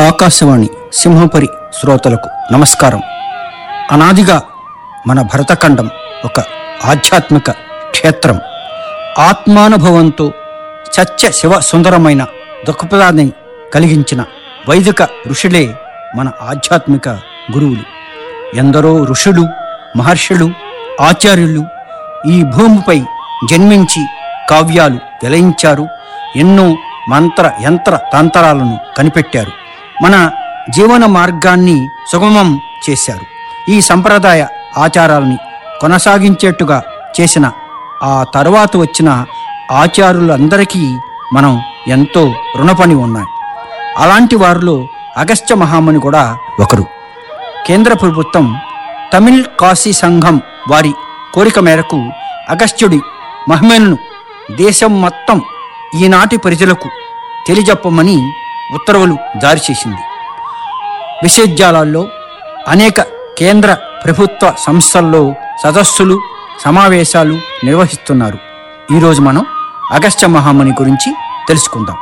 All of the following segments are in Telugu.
ఆకాశవాణి సింహపురి శ్రోతలకు నమస్కారం అనాదిగా మన భరతఖండం ఒక ఆధ్యాత్మిక క్షేత్రం ఆత్మానుభవంతో సత్య శివ సుందరమైన దృక్పథాన్ని కలిగించిన వైదిక ఋషులే మన ఆధ్యాత్మిక గురువులు ఎందరో ఋషులు మహర్షులు ఆచార్యులు ఈ భూమిపై జన్మించి కావ్యాలు వెలయించారు ఎన్నో మంత్ర యంత్ర తంత్రాలను కనిపెట్టారు మన జీవన మార్గాన్ని సుగమం చేశారు ఈ సంప్రదాయ ఆచారాలని కొనసాగించేట్టుగా చేసిన ఆ తరువాత వచ్చిన ఆచారులందరికీ మనం ఎంతో రుణపని ఉన్నాయి అలాంటి వారిలో అగస్త్య మహాముని కూడా ఒకరు కేంద్ర ప్రభుత్వం తమిళ్ కాశీ సంఘం వారి కోరిక మేరకు అగస్త్యుడి మహిమలను దేశం మొత్తం ఈనాటి ప్రజలకు తెలియజెప్పమని ఉత్తర్వులు జారీ చేసింది విశ్వవిద్యాలయాల్లో అనేక కేంద్ర ప్రభుత్వ సంస్థల్లో సదస్సులు సమావేశాలు నిర్వహిస్తున్నారు ఈరోజు మనం అగస్త్య మహాముని గురించి తెలుసుకుందాం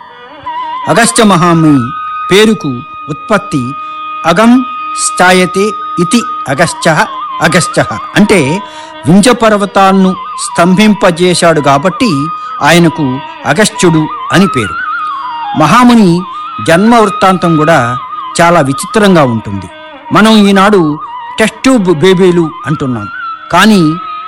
అగస్త్య మహాముని పేరుకు ఉత్పత్తి అగం స్థాయతే ఇతి అగస్త్య అగస్త్య అంటే వింజ పర్వతాన్ని స్తంభింపజేశాడు కాబట్టి ఆయనకు అగస్త్యుడు అని పేరు మహాముని జన్మ వృత్తాంతం కూడా చాలా విచిత్రంగా ఉంటుంది మనం ఈనాడు టెస్ట్ ట్యూబ్ బేబీలు అంటున్నాం కానీ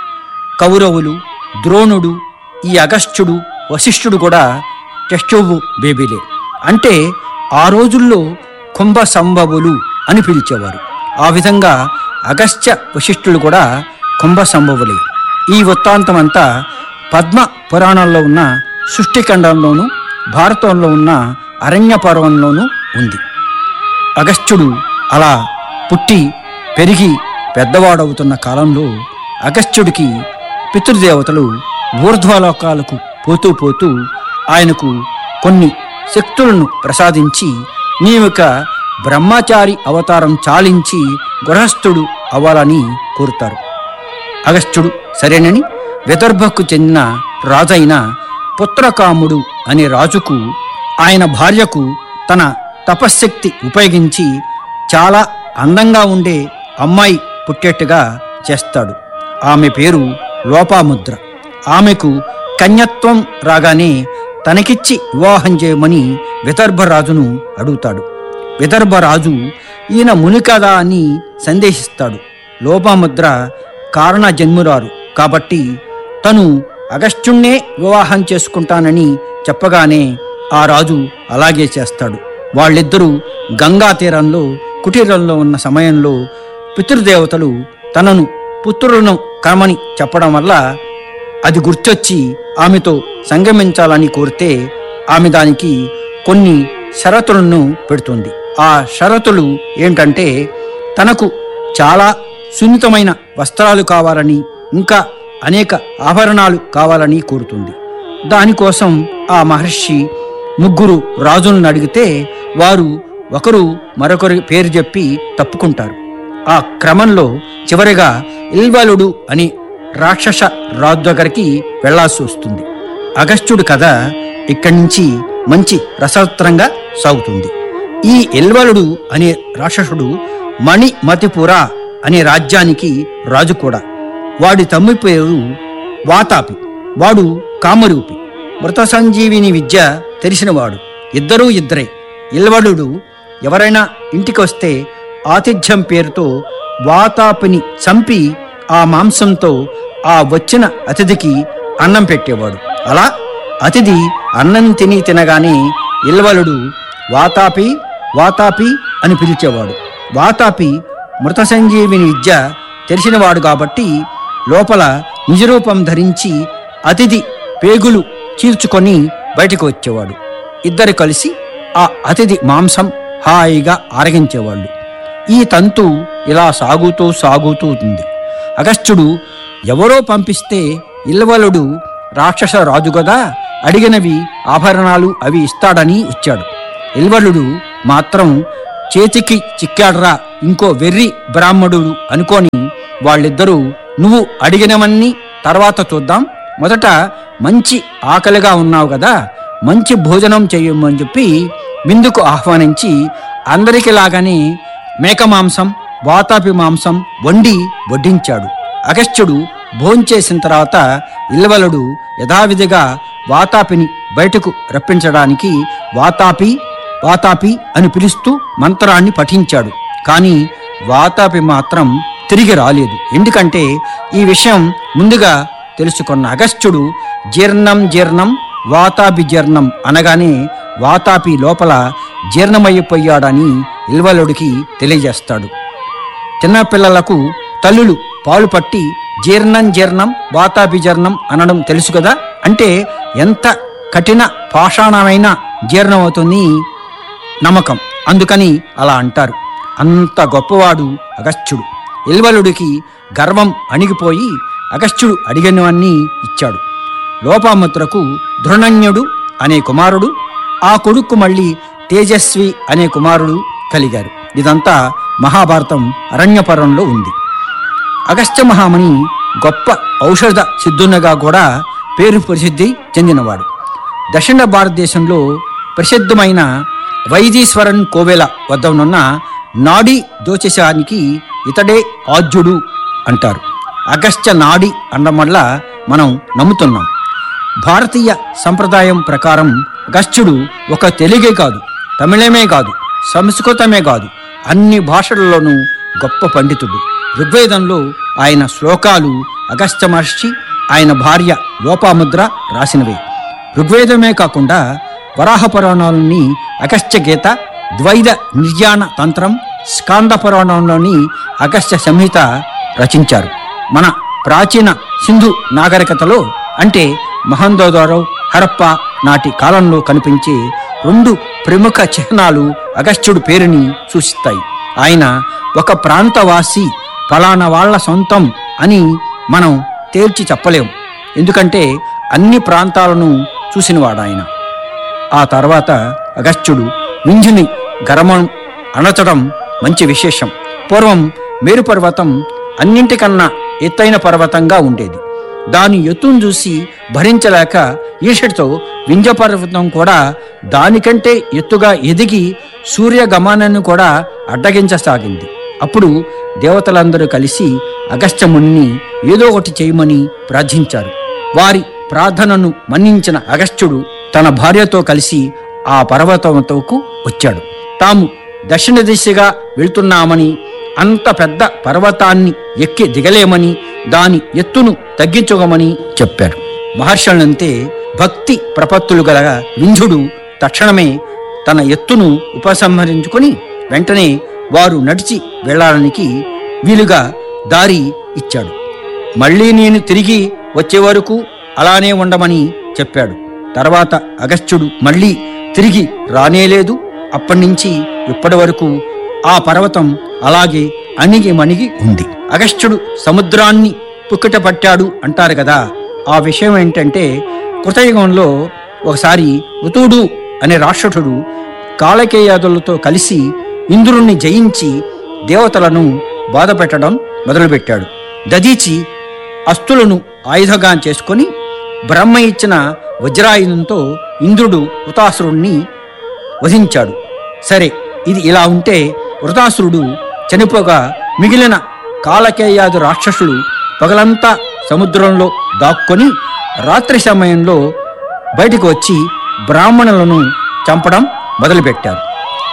కౌరవులు ద్రోణుడు ఈ అగస్త్యుడు వశిష్ఠుడు కూడా టెస్ట్ ట్యూబ్ బేబీలే అంటే ఆ రోజుల్లో కుంభ సంభవులు అని పిలిచేవారు ఆ విధంగా అగస్త్య వశిష్ఠులు కూడా కుంభ సంభవులే ఈ వృత్తాంతం అంతా పద్మ పురాణంలో ఉన్న సృష్టిఖండంలోను భారతంలో ఉన్న అరణ్య పర్వంలోనూ ఉంది అగస్త్యుడు అలా పుట్టి పెరిగి పెద్దవాడవుతున్న కాలంలో అగస్త్యుడికి పితృదేవతలు ఊర్ధ్వలోకాలకు పోతూ పోతూ ఆయనకు కొన్ని శక్తులను ప్రసాదించి నీవిక బ్రహ్మచారి అవతారం చాలించి గృహస్థుడు అవ్వాలని కోరుతారు అగస్త్యుడు సరేనని విదర్భకు చెందిన రాజైన పుత్రకాముడు అనే రాజుకు ఆయన భార్యకు తన తపశ్శక్తి ఉపయోగించి చాలా అందంగా ఉండే అమ్మాయి పుట్టేట్టుగా చేస్తాడు ఆమె పేరు లోపాముద్ర ఆమెకు కన్యత్వం రాగానే తనకిచ్చి వివాహం చేయమని విదర్భరాజును అడుగుతాడు విదర్భరాజు ఈయన ముని కదా అని సందేశిస్తాడు లోపాముద్ర కారణ జన్మురారు కాబట్టి తను అగస్త్యుణ్ణే వివాహం చేసుకుంటానని చెప్పగానే ఆ రాజు అలాగే చేస్తాడు వాళ్ళిద్దరూ గంగా తీరంలో కుటీరంలో ఉన్న సమయంలో పితృదేవతలు తనను పుత్రులను కమని చెప్పడం వల్ల అది గుర్తొచ్చి ఆమెతో సంగమించాలని కోరితే ఆమె దానికి కొన్ని షరతులను పెడుతుంది ఆ షరతులు ఏంటంటే తనకు చాలా సున్నితమైన వస్త్రాలు కావాలని ఇంకా అనేక ఆభరణాలు కావాలని కోరుతుంది దానికోసం ఆ మహర్షి ముగ్గురు రాజులను అడిగితే వారు ఒకరు మరొకరి పేరు చెప్పి తప్పుకుంటారు ఆ క్రమంలో చివరిగా ఇల్వలుడు అని రాక్షస రాజు దగ్గరికి వెళ్లాల్సి వస్తుంది అగస్త్యుడి కథ ఇక్కడి నుంచి మంచి రసవత్రంగా సాగుతుంది ఈ ఎల్వలుడు అనే రాక్షసుడు మణి మతిపుర అనే రాజ్యానికి రాజు కూడా వాడి తమ్మి పేరు వాతాపి వాడు కామరూపి మృత సంజీవిని విద్య తెలిసినవాడు ఇద్దరూ ఇద్దరే ఇల్వలుడు ఎవరైనా ఇంటికి వస్తే ఆతిథ్యం పేరుతో వాతాపిని చంపి ఆ మాంసంతో ఆ వచ్చిన అతిథికి అన్నం పెట్టేవాడు అలా అతిథి అన్నం తిని తినగానే ఇల్వలుడు వాతాపి వాతాపి అని పిలిచేవాడు వాతాపి మృత సంజీవిని విద్య తెలిసినవాడు కాబట్టి లోపల నిజరూపం ధరించి అతిథి పేగులు చీల్చుకొని బయటకు వచ్చేవాడు ఇద్దరు కలిసి ఆ అతిథి మాంసం హాయిగా ఆరగించేవాళ్ళు ఈ తంతు ఇలా సాగుతూ సాగుతూ ఉంది అగస్త్యుడు ఎవరో పంపిస్తే ఇల్వలుడు రాక్షస రాజు కదా అడిగినవి ఆభరణాలు అవి ఇస్తాడని వచ్చాడు ఇల్వలుడు మాత్రం చేతికి చిక్కాడ్రా ఇంకో వెర్రి బ్రాహ్మణుడు అనుకొని వాళ్ళిద్దరూ నువ్వు అడిగినవన్నీ తర్వాత చూద్దాం మొదట మంచి ఆకలిగా ఉన్నావు కదా మంచి భోజనం చెయ్యమని చెప్పి విందుకు ఆహ్వానించి అందరికి లాగానే మేక మాంసం వాతాపి మాంసం వండి వడ్డించాడు అగస్త్యుడు భోంచేసిన తర్వాత ఇల్వలుడు యథావిధిగా వాతాపిని బయటకు రప్పించడానికి వాతాపి వాతాపి అని పిలుస్తూ మంత్రాన్ని పఠించాడు కానీ వాతాపి మాత్రం తిరిగి రాలేదు ఎందుకంటే ఈ విషయం ముందుగా తెలుసుకున్న అగస్త్యుడు జీర్ణం జీర్ణం వాతాపి జీర్ణం అనగానే వాతాపి లోపల జీర్ణమైపోయాడని ఇల్వలుడికి తెలియజేస్తాడు చిన్నపిల్లలకు తల్లులు పాలు పట్టి జీర్ణం జీర్ణం వాతాభిజీర్ణం అనడం తెలుసు కదా అంటే ఎంత కఠిన పాషాణమైన జీర్ణమవుతుంది నమ్మకం అందుకని అలా అంటారు అంత గొప్పవాడు అగస్త్యుడు ఇల్వలుడికి గర్వం అణిగిపోయి అగస్త్యుడు అడిగినవన్నీ ఇచ్చాడు లోపాముద్రకు ధృణన్యుడు అనే కుమారుడు ఆ కొడుకు మళ్ళీ తేజస్వి అనే కుమారుడు కలిగారు ఇదంతా మహాభారతం అరణ్యపర్వంలో ఉంది అగస్త్య మహాముని గొప్ప ఔషధ సిద్ధున్నగా కూడా పేరు ప్రసిద్ధి చెందినవాడు దక్షిణ భారతదేశంలో ప్రసిద్ధమైన వైదీశ్వరన్ కోవెల వద్ద ఉన్న నాడి జ్యోతిషానికి ఇతడే ఆద్యుడు అంటారు అగస్త్య నాడి అనడం వల్ల మనం నమ్ముతున్నాం భారతీయ సంప్రదాయం ప్రకారం అగస్త్యుడు ఒక తెలుగే కాదు తమిళమే కాదు సంస్కృతమే కాదు అన్ని భాషలలోనూ గొప్ప పండితుడు ఋగ్వేదంలో ఆయన శ్లోకాలు అగస్త్య మహర్షి ఆయన భార్య లోపాముద్ర రాసినవే ఋగ్వేదమే కాకుండా వరాహ పురాణాలని అగస్త్య గీత ద్వైద నిర్యాణ తంత్రం స్కాంద పురాణంలోని అగస్త్య సంహిత రచించారు మన ప్రాచీన సింధు నాగరికతలో అంటే మహందోదరో హరప్ప నాటి కాలంలో కనిపించే రెండు ప్రముఖ చిహ్నాలు అగస్త్యుడి పేరుని సూచిస్తాయి ఆయన ఒక ప్రాంతవాసి ఫలానా వాళ్ళ సొంతం అని మనం తేల్చి చెప్పలేం ఎందుకంటే అన్ని ప్రాంతాలను చూసినవాడు ఆయన ఆ తర్వాత అగస్త్యుడు వింధ్యుని గరమం అణచడం మంచి విశేషం పూర్వం మేరు పర్వతం అన్నింటికన్నా ఎత్తైన పర్వతంగా ఉండేది దాని ఎత్తును చూసి భరించలేక ఈషటితో వింజ పర్వతం కూడా దానికంటే ఎత్తుగా ఎదిగి సూర్యగమనాన్ని కూడా అడ్డగించసాగింది అప్పుడు దేవతలందరూ కలిసి అగస్త్యముని ఏదో ఒకటి చేయమని ప్రార్థించారు వారి ప్రార్థనను మన్నించిన అగస్త్యుడు తన భార్యతో కలిసి ఆ పర్వతంతోకు వచ్చాడు తాము దక్షిణ దిశగా వెళ్తున్నామని అంత పెద్ద పర్వతాన్ని ఎక్కి దిగలేమని దాని ఎత్తును తగ్గించుకోమని చెప్పారు మహర్షులంతే భక్తి ప్రపత్తులు గల వింధ్యుడు తక్షణమే తన ఎత్తును ఉపసంహరించుకొని వెంటనే వారు నడిచి వెళ్ళడానికి వీలుగా దారి ఇచ్చాడు మళ్ళీ నేను తిరిగి వచ్చే వరకు అలానే ఉండమని చెప్పాడు తర్వాత అగస్త్యుడు మళ్ళీ తిరిగి రానేలేదు అప్పటినుంచి ఇప్పటి వరకు ఆ పర్వతం అలాగే అణిగి మణిగి ఉంది అగస్త్యుడు సముద్రాన్ని పుక్కట పట్టాడు అంటారు కదా ఆ విషయం ఏంటంటే కృతయుగంలో ఒకసారి ఉతుడు అనే రాక్షసుడు కాళకేయాదులతో కలిసి ఇంద్రుణ్ణి జయించి దేవతలను బాధపెట్టడం మొదలుపెట్టాడు దదీచి అస్తులను ఆయుధగా చేసుకొని బ్రహ్మ ఇచ్చిన వజ్రాయుధంతో ఇంద్రుడు వృతాసురుణ్ణి వధించాడు సరే ఇది ఇలా ఉంటే వృతాసురుడు చనిపోగా మిగిలిన కాలకేయాదు రాక్షసులు పగలంతా సముద్రంలో దాక్కొని రాత్రి సమయంలో బయటకు వచ్చి బ్రాహ్మణులను చంపడం మొదలుపెట్టారు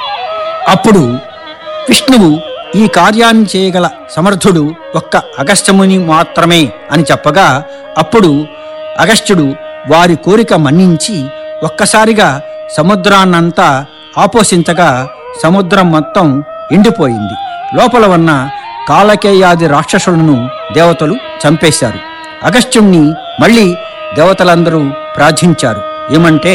అప్పుడు విష్ణువు ఈ కార్యాన్ని చేయగల సమర్థుడు ఒక్క అగస్త్యముని మాత్రమే అని చెప్పగా అప్పుడు అగస్త్యుడు వారి కోరిక మన్నించి ఒక్కసారిగా సముద్రాన్నంతా ఆపోషించగా సముద్రం మొత్తం ఎండిపోయింది లోపల ఉన్న కాలకేయాది రాక్షసులను దేవతలు చంపేశారు అగస్త్యుణ్ణి మళ్ళీ దేవతలందరూ ప్రార్థించారు ఏమంటే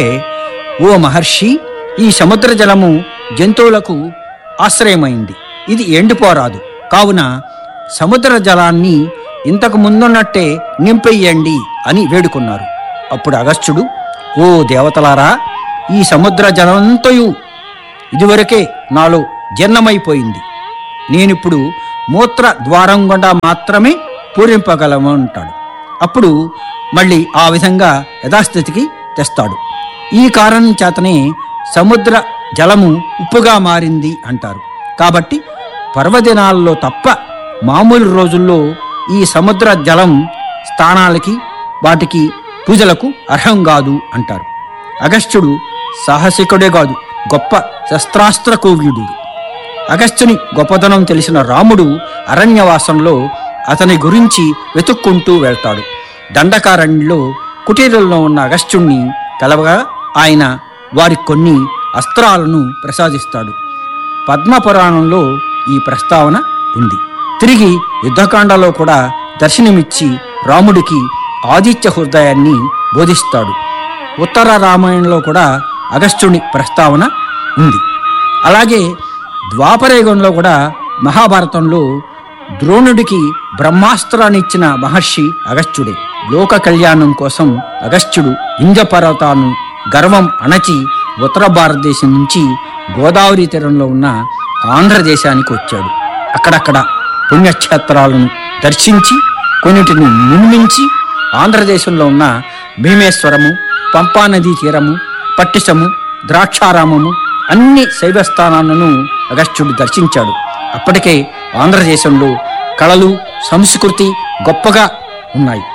ఓ మహర్షి ఈ సముద్ర జలము జంతువులకు ఆశ్రయమైంది ఇది ఎండిపోరాదు కావున సముద్ర జలాన్ని ఇంతకు ముందున్నట్టే నింపెయ్యండి అని వేడుకున్నారు అప్పుడు అగస్త్యుడు ఓ దేవతలారా ఈ సముద్ర జలమంతయు ఇదివరకే నాలో జీర్ణమైపోయింది నేనిప్పుడు మూత్ర ద్వారం గుండా మాత్రమే పూరింపగలము అంటాడు అప్పుడు మళ్ళీ ఆ విధంగా యథాస్థితికి తెస్తాడు ఈ కారణం చేతనే సముద్ర జలము ఉప్పుగా మారింది అంటారు కాబట్టి పర్వదినాల్లో తప్ప మామూలు రోజుల్లో ఈ సముద్ర జలం స్థానాలకి వాటికి పూజలకు అర్హం కాదు అంటారు అగస్త్యుడు సాహసికుడే కాదు గొప్ప శస్త్రాస్త్ర కోవ్యుడు అగస్త్యుని గొప్పతనం తెలిసిన రాముడు అరణ్యవాసంలో అతని గురించి వెతుక్కుంటూ వెళ్తాడు దండకారణ్యంలో కుటీరంలో ఉన్న అగస్త్యుణ్ణి కలవగా ఆయన వారికి కొన్ని అస్త్రాలను ప్రసాదిస్తాడు పద్మపురాణంలో ఈ ప్రస్తావన ఉంది తిరిగి యుద్ధకాండలో కూడా దర్శనమిచ్చి రాముడికి ఆదిత్య హృదయాన్ని బోధిస్తాడు ఉత్తర రామాయణంలో కూడా అగస్త్యుని ప్రస్తావన ఉంది అలాగే ద్వాపరయుగంలో కూడా మహాభారతంలో ద్రోణుడికి బ్రహ్మాస్త్రాన్ని ఇచ్చిన మహర్షి అగస్త్యుడే లోక కళ్యాణం కోసం అగస్త్యుడు వింజ పర్వతాలను గర్వం అణచి ఉత్తర భారతదేశం నుంచి గోదావరి తీరంలో ఉన్న ఆంధ్రదేశానికి వచ్చాడు అక్కడక్కడ పుణ్యక్షేత్రాలను దర్శించి కొన్నిటిని నిర్మించి ఆంధ్రదేశంలో ఉన్న భీమేశ్వరము పంపానదీ తీరము పట్టిసము ద్రాక్షారామము అన్ని శైవ స్థానాలను అగస్త్యుడు దర్శించాడు అప్పటికే ఆంధ్రదేశంలో కళలు సంస్కృతి గొప్పగా ఉన్నాయి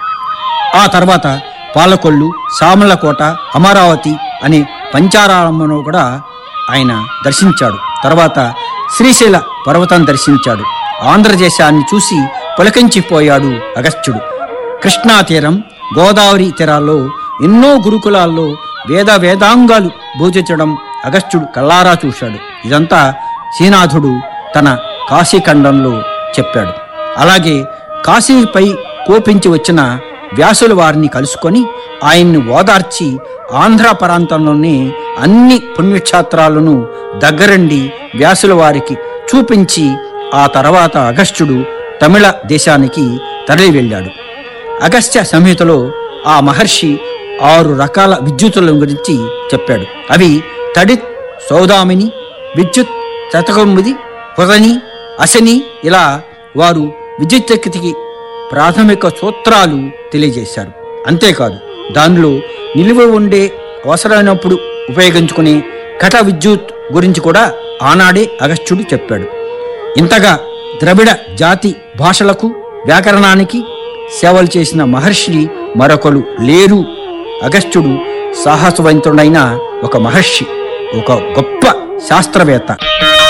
ఆ తర్వాత పాలకొల్లు సామలకోట అమరావతి అనే పంచారామను కూడా ఆయన దర్శించాడు తర్వాత శ్రీశైల పర్వతం దర్శించాడు ఆంధ్రదేశాన్ని చూసి పులకించిపోయాడు అగస్త్యుడు కృష్ణా తీరం గోదావరి తీరాల్లో ఎన్నో గురుకులాల్లో వేద వేదాంగాలు బోధించడం అగస్త్యుడు కల్లారా చూశాడు ఇదంతా శ్రీనాథుడు తన కాశీఖండంలో చెప్పాడు అలాగే కాశీపై కోపించి వచ్చిన వ్యాసుల వారిని కలుసుకొని ఆయన్ని ఓదార్చి ఆంధ్ర ప్రాంతంలోని అన్ని పుణ్యక్షేత్రాలను దగ్గరండి వ్యాసుల వారికి చూపించి ఆ తర్వాత అగస్త్యుడు తమిళ దేశానికి తరలి వెళ్ళాడు అగస్త్య సంహితలో ఆ మహర్షి ఆరు రకాల విద్యుత్తుల గురించి చెప్పాడు అవి తడిత్ సౌదామిని విద్యుత్ శతకముది పుదని అశని ఇలా వారు విద్యుత్శక్తికి ప్రాథమిక సూత్రాలు తెలియజేశారు అంతేకాదు దానిలో నిలువ ఉండే అవసరమైనప్పుడు ఉపయోగించుకునే ఘట విద్యుత్ గురించి కూడా ఆనాడే అగస్త్యుడు చెప్పాడు ఇంతగా ద్రవిడ జాతి భాషలకు వ్యాకరణానికి సేవలు చేసిన మహర్షి మరొకరు లేరు అగస్త్యుడు సాహసవంతుడైన ఒక మహర్షి ఒక గొప్ప శాస్త్రవేత్త